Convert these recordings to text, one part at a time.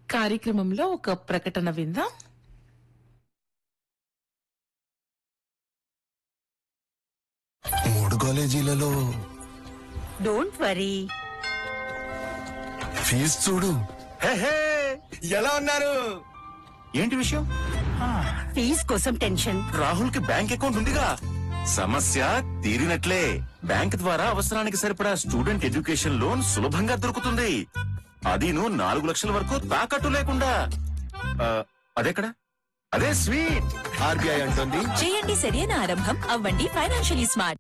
కార్యక్రమంలో ఒక ప్రకటన విందాం మూడు కాలేజీలలో డోంట్ వరీ ఫీజు చూడు హే, హే, ఎలా ఉన్నారు ఏంటి విషయం ఫీజ్ కోసం టెన్షన్ రాహుల్ కి బ్యాంక్ అకౌంట్ ఉందిగా సమస్య తీరినట్లే బ్యాంక్ ద్వారా అవసరానికి సరిపడా స్టూడెంట్ ఎడ్యుకేషన్ లోన్ సులభంగా దొరుకుతుంది అదీను నాలుగు లక్షల వరకు తాకట్టు లేకుండా ఆ, అదెక్కడ అదే స్వీట్ ఆర్బీఐ అంటుంది చేయండి సరైన ఆరంభం అవ్వండి ఫైనాన్షియలీ స్మార్ట్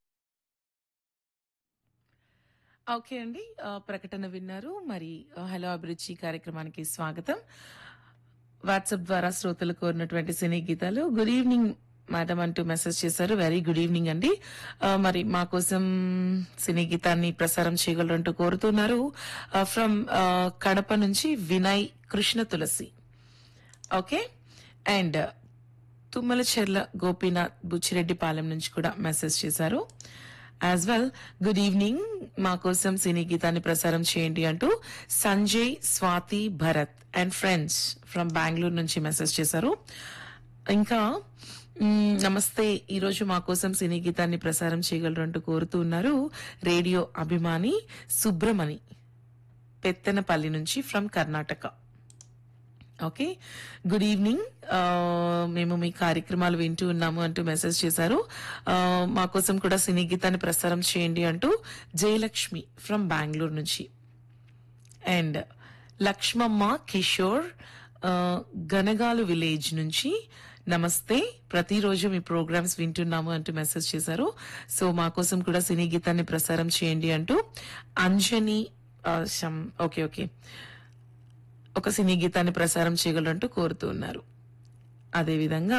ఓకే అండి ఆ, ప్రకటన విన్నారు మరి ఆ, హలో అభిరుచి కార్యక్రమానికి స్వాగతం వాట్సాప్ ద్వారా శ్రోతలు కోరినటువంటి సినీ గీతాలు గుడ్ ఈవినింగ్ మేడం అంటూ మెసేజ్ చేశారు వెరీ గుడ్ ఈవినింగ్ అండి ఆ, మరి మా కోసం సినీ గీతాన్ని ప్రసారం చేయగలరంటూ కోరుతున్నారు ఫ్రమ్ కడప నుంచి వినయ్ కృష్ణ తులసి ఓకే అండ్ తుమ్మలచెర్ల గోపీనాథ్ బుచ్చిరెడ్డిపాలెం నుంచి కూడా మెసేజ్ చేశారు యాజ్ వెల్ గుడ్ ఈవినింగ్ మా కోసం సినీ గీతాన్ని ప్రసారం చేయండి అంటూ Sanjay Swathi Bharat and friends from Bengaluru నుంచి మెసేజ్ చేశారు ఇంకా మ్మ్, నమస్తే ఈరోజు మా కోసం సినీ గీతాన్ని ప్రసారం చేయగలరు అంటూ కోరుతూ ఉన్నారు రేడియో అభిమాని సుబ్రమణి పెత్తనపల్లి నుంచి from Karnataka okay good evening ఆ, మేము మీ కార్యక్రమాలు వింటూ ఉన్నాము అంటూ మెసేజ్ చేశారు ఆ, మా కోసం కూడా సినీ గీతాన్ని ప్రసారం చేయండి అంటూ జయలక్ష్మి ఫ్రమ్ బెంగళూరు నుంచి అండ్ లక్ష్మమ్మ కిషోర్ ఆ, గనగాలు విలేజ్ నుంచి నమస్తే ప్రతిరోజు మీ ప్రోగ్రామ్స్ వింటున్నాము అంటూ మెసేజ్ చేశారు సో మా కోసం కూడా సినీ గీతాన్ని ప్రసారం చేయండి అంటూ అంజని ఆ, శం- ఓకే ఓకే ఒక సినీ గీతాన్ని ప్రసారం చేయగలరంటూ కోరుతూ ఉన్నారు అదేవిధంగా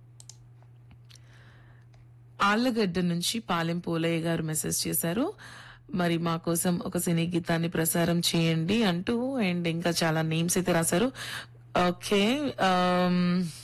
ఆళ్లగడ్డ నుంచి పాలెం పోలయ్య గారు మెసేజ్ చేశారు మరి మా కోసం ఒక సినీ గీతాన్ని ప్రసారం చేయండి అంటూ అండ్ ఇంకా చాలా నేమ్స్ అయితే రాశారు ఓకే ఆమ్,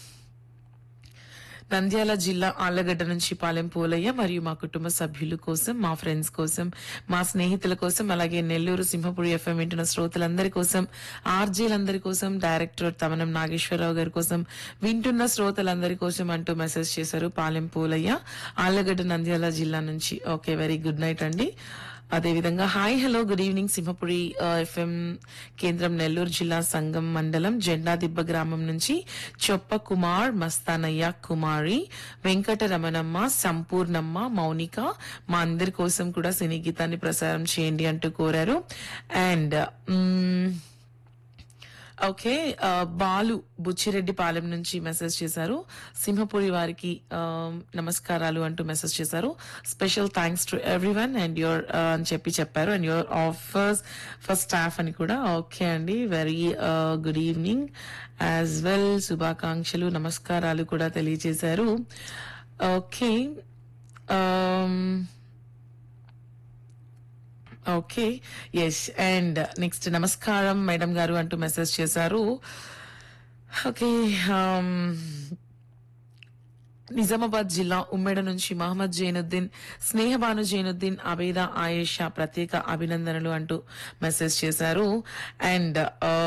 నంద్యాల జిల్లా ఆళ్లగడ్డ నుంచి పాలెం పోలయ్య మరియు మా కుటుంబ సభ్యుల కోసం మా ఫ్రెండ్స్ కోసం మా స్నేహితుల కోసం అలాగే నెల్లూరు సింహపురి ఎఫ్ఎం వింటున్న శ్రోతలందరి కోసం ఆర్జీలందరి కోసం డైరెక్టర్ తమనం నాగేశ్వరరావు గారి కోసం వింటున్న శ్రోతలందరి కోసం అంటూ మెసేజ్ చేశారు పాలెం పోలయ్య ఆళ్లగడ్డ నంద్యాల జిల్లా నుంచి ఓకే వెరీ గుడ్ నైట్ అండి అదేవిధంగా hi hello good evening Simhapuri FM కేంద్రం నెల్లూరు జిల్లా సంగం మండలం జెండాదిబ్బ గ్రామం నుంచి చొప్ప కుమార్ మస్తానయ్య కుమారి వెంకట రమణమ్మ సంపూర్ణమ్మ మౌనిక మా అందరి కోసం కూడా సినీ గీతాన్ని ప్రసారం చేయండి అంటూ కోరారు అండ్ ఓకే ఆ, బాలు బుచ్చిరెడ్డిపాలెం నుంచి మెసేజ్ చేశారు సింహపురి వారికి ఆ, నమస్కారాలు అంటూ మెసేజ్ చేశారు special thanks to everyone and your అని చెప్పి చెప్పారు and your offers for staff అని కూడా ఓకే అండి very good evening as well శుభాకాంక్షలు నమస్కారాలు కూడా తెలియజేశారు okay okay yes and next నమస్కారం మేడం గారు అంటూ మెసేజ్ చేశారు ఓకే నిజామాబాద్ జిల్లా ఉమ్మెడ నుంచి మహమ్మద్ జైనుద్దీన్ స్నేహబాను జైనుద్దీన్ అబేద ఆయేషా ప్రత్యేక అభినందనలు అంటూ మెసేజ్ చేశారు అండ్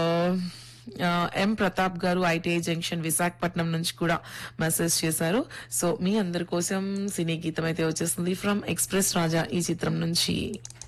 ఎం ప్రతాప్ గారు ఐటీఐ జంక్షన్ విశాఖపట్నం నుంచి కూడా మెసేజ్ చేశారు సో మీ అందరి కోసం సినీ గీతం అయితే వచ్చేస్తుంది ఫ్రమ్ ఎక్స్ప్రెస్ రాజా ఈ చిత్రం నుంచి